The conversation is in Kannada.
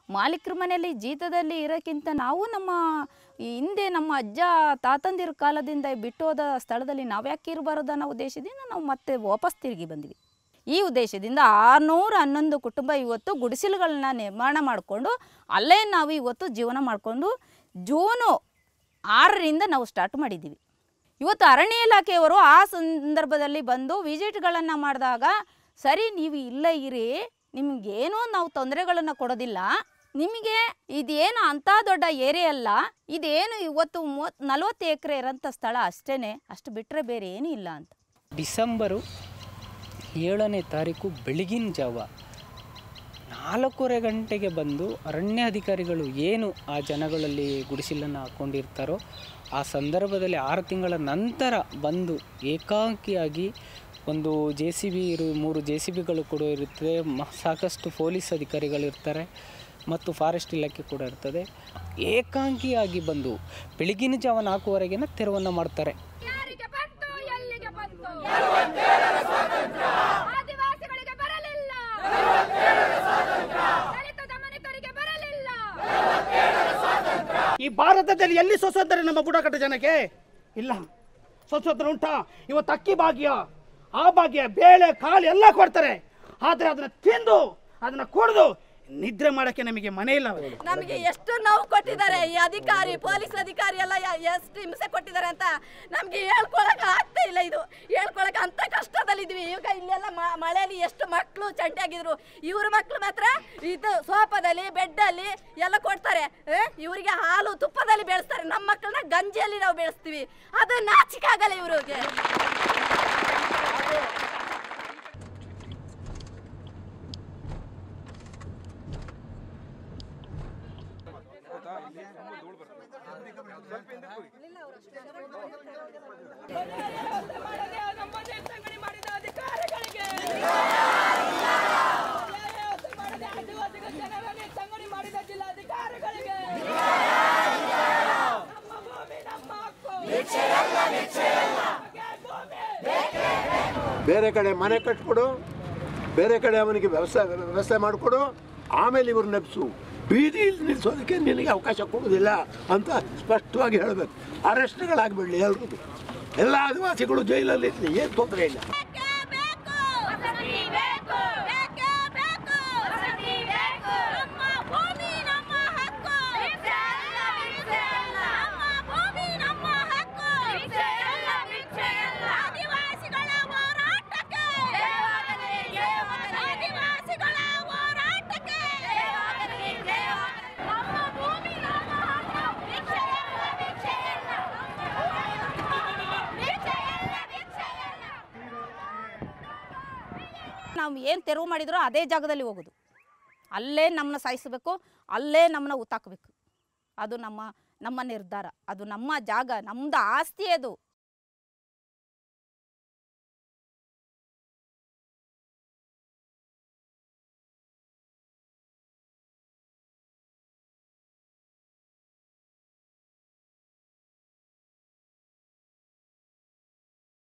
ಮಾಲೀಕರ ಮನೆಯಲ್ಲಿ ಜೀತದಲ್ಲಿ ಇರೋಕ್ಕಿಂತ ನಾವು ನಮ್ಮ ಈ ಹಿಂದೆ ನಮ್ಮ ಅಜ್ಜ ತಾತಂದಿರ ಕಾಲದಿಂದ ಬಿಟ್ಟು ಹೋದ ಸ್ಥಳದಲ್ಲಿ ನಾವು ಯಾಕೆ ಇರಬಾರ್ದು ಅನ್ನೋ ಉದ್ದೇಶದಿಂದ ನಾವು ಮತ್ತೆ ವಾಪಸ್ ತಿರುಗಿ ಬಂದ್ವಿ ಈ ಉದ್ದೇಶದಿಂದ ಆರುನೂರ ಹನ್ನೊಂದು ಕುಟುಂಬ ಇವತ್ತು ಗುಡಿಸಲುಗಳನ್ನ ನಿರ್ಮಾಣ ಮಾಡಿಕೊಂಡು ಅಲ್ಲೇ ನಾವು ಇವತ್ತು ಜೀವನ ಮಾಡಿಕೊಂಡು ಜೂನು ಆರರಿಂದ ನಾವು ಸ್ಟಾರ್ಟ್ ಮಾಡಿದ್ದೀವಿ ಇವತ್ತು ಅರಣ್ಯ ಇಲಾಖೆಯವರು ಆ ಸಂದರ್ಭದಲ್ಲಿ ಬಂದು ವಿಸಿಟ್ಗಳನ್ನು ಮಾಡಿದಾಗ ಸರಿ ನೀವು ಇಲ್ಲೇ ಇರಿ ನಿಮಗೇನೂ ನಾವು ತೊಂದರೆಗಳನ್ನು ಕೊಡೋದಿಲ್ಲ ನಿಮಗೆ ಇದೇನು ಅಂಥ ದೊಡ್ಡ ಏರಿಯಾ ಅಲ್ಲ ಇದೇನು ಇವತ್ತು ಮೂವತ್ತು ನಲ್ವತ್ತು ಎಕರೆ ಇರೋಂಥ ಸ್ಥಳ ಅಷ್ಟೇ ಅಷ್ಟು ಬಿಟ್ಟರೆ ಬೇರೆ ಏನೂ ಇಲ್ಲ ಅಂತ ಡಿಸೆಂಬರು ಏಳನೇ ತಾರೀಕು ಬೆಳಗಿನ ಜಾವ ನಾಲ್ಕೂವರೆ ಗಂಟೆಗೆ ಬಂದು ಅರಣ್ಯಾಧಿಕಾರಿಗಳು ಏನು ಆ ಜನಗಳಲ್ಲಿ ಗುಡಿಸಲನ್ನು ಹಾಕ್ಕೊಂಡಿರ್ತಾರೋ ಆ ಸಂದರ್ಭದಲ್ಲಿ ಆರು ತಿಂಗಳ ನಂತರ ಬಂದು ಏಕಾಂಕಿಯಾಗಿ ಒಂದು ಜೆ ಸಿ ಬಿ ಇರು ಮೂರು ಜೆ ಸಿ ಬಿಗಳು ಕೂಡ ಇರುತ್ತದೆ ಮ ಸಾಕಷ್ಟು ಪೊಲೀಸ್ ಅಧಿಕಾರಿಗಳಿರ್ತಾರೆ ಮತ್ತು ಫಾರೆಸ್ಟ್ ಇಲಾಖೆ ಕೂಡ ಇರ್ತದೆ ಏಕಾಂಗಿಯಾಗಿ ಬಂದು ಬೆಳಗಿನ ಜಾವ ನಾಲ್ಕೂವರೆಗಿನ ತೆರವನ್ನು ಮಾಡ್ತಾರೆ ಯಾರಿಗೆ ಬಂತು ಎಲ್ಲಿಗೆ ಬಂತು ಆದಿವಾಸಿಗಳಿಗೆ ಬರಲಿಲ್ಲ ದಲಿತ ದಮನಿತರಿಗೆ ಬರಲಿಲ್ಲ ಈ ಭಾರತದಲ್ಲಿ ಎಲ್ಲಿ ಸ್ವತಂತ್ರ ನಮ್ಮ ಬುಡಕಟ್ಟು ಜನಕ್ಕೆ ಇಲ್ಲ ಸ್ವತಂತ್ರ ಉಂಟಾ ಇವತ್ತು ಅಕ್ಕಿ ಭಾಗ್ಯ ಆ ಭಾಗ್ಯ ಬೇಳೆ ಕಾಳು ಎಲ್ಲ ಕೊಡ್ತಾರೆ ಆದರೆ ಅದನ್ನ ತಿಂದು ಅದನ್ನ ಕುಡಿದು ನಿದ್ರೆ ಮಾಡಕ್ಕೆ ನಮಗೆ ಮನೆ ಇಲ್ಲ ನಮಗೆ ಎಷ್ಟು ನೋವು ಕೊಟ್ಟಿದ್ದಾರೆ ಈ ಅಧಿಕಾರಿ ಪೊಲೀಸ್ ಅಧಿಕಾರಿ ಎಲ್ಲ ಯ- ಎಷ್ಟು ಹಿಂಸೆ ಕೊಟ್ಟಿದ್ದಾರೆ ಅಂತ ನಮಗೆ ಹೇಳ್ಕೊಳಕ್ ಆಗ್ತಾ ಇಲ್ಲ ಇದು ಹೇಳ್ಕೊಳಕ್ ಅಂತ ಕಷ್ಟದಲ್ಲಿದ್ವಿ ಈಗ ಇಲ್ಲೆಲ್ಲ ಮ- ಮಳೆಯಲ್ಲಿ ಎಷ್ಟು ಮಕ್ಕಳು ಚಂಟಿಯಾಗಿದ್ರು ಇವ್ರ ಮಕ್ಕಳು ಮಾತ್ರ ಇದು ಸೋಫಾದಲ್ಲಿ ಬೆಡ್ಡಲ್ಲಿ ಎಲ್ಲ ಕೊಡ್ತಾರೆ ಆ? ಇವರಿಗೆ ಹಾಲು ತುಪ್ಪದಲ್ಲಿ ಬೆಳೆಸ್ತಾರೆ ನಮ್ಮ ಮಕ್ಕಳನ್ನ ಗಂಜಿಯಲ್ಲಿ ನಾವು ಬೆಳೆಸ್ತೀವಿ ಅದು ನಾಚಿಕೆ ಆಗಲ್ಲ ಇವ್ರಿಗೆ ಬೇರೆ ಕಡೆ ಮನೆ ಕಟ್ಕೊಡು ಬೇರೆ ಕಡೆ ಅವನಿಗೆ ವ್ಯವಸ್ಥೆ ವ್ಯವಸ್ಥೆ ಮಾಡಿಕೊಡು ಆಮೇಲೆ ಇವ್ರು ನೆಪ್ಸು ಬೀದಿಯಲ್ಲಿ ನಿಲ್ಲಿಸೋದಕ್ಕೆ ನಿನಗೆ ಅವಕಾಶ ಕೊಡೋದಿಲ್ಲ ಅಂತ ಸ್ಪಷ್ಟವಾಗಿ ಹೇಳಬೇಕು ಅರೆಸ್ಟ್ಗಳಾಗ್ಬಿಡ್ಲಿ ಎಲ್ರಿಗೂ ಎಲ್ಲ ಆದಿವಾಸಿಗಳು ಜೈಲಲ್ಲಿ ಇರಲಿ ಏನು ತೊಂದರೆ ಇಲ್ಲ ಬೇಕೇ ಬೇಕು ವಸತಿ ಬೇಕು ಬೇಕೇ ಬೇಕು ವಸತಿ ಬೇಕು ನಮ್ಮ ಭೂಮಿ ನಮ್ಮ ಹಕ್ಕು ಭಿಕ್ಷೆ ಅಲ್ಲ ಭಿಕ್ಷೆ ಅಲ್ಲ ನಮ್ಮ ಭೂಮಿ ನಮ್ಮ ಹಕ್ಕು ಭಿಕ್ಷೆ ಅಲ್ಲ ಭಿಕ್ಷೆ ಅಲ್ಲ ಆದಿವಾಸಿಗಳ ಹೋರಾಟಕ್ಕೆ ಜಯವಾಗಲಿ ಜಯವಾಗಲಿ ಆದಿವಾಸಿಗಳ ಹೋರಾಟಕ್ಕೆ ಜಯವಾಗಲಿ ಜಯವಾಗಲಿ ನಮ್ಮ ಭೂಮಿ ನಮ್ಮ ಹಕ್ಕು ಭಿಕ್ಷೆ ಅಲ್ಲ ಭಿಕ್ಷೆ ಅಲ್ಲ ಭಿಕ್ಷೆ ಅಲ್ಲ ಭಿಕ್ಷೆ ಅಲ್ಲ ನಾವು ಏನು ತೆರವು ಮಾಡಿದ್ರೋ ಅದೇ ಜಾಗದಲ್ಲಿ ಹೋಗೋದು ಅಲ್ಲೇ ನಮ್ಮನ್ನ ಸಾಯಿಸಬೇಕು ಅಲ್ಲೇ ನಮ್ಮನ್ನ ಉತ್ತಾಕಬೇಕು ಅದು ನಮ್ಮ ನಮ್ಮ ನಿರ್ಧಾರ ಅದು ನಮ್ಮ ಜಾಗ ನಮ್ಮದು ಆಸ್ತಿ ಅದು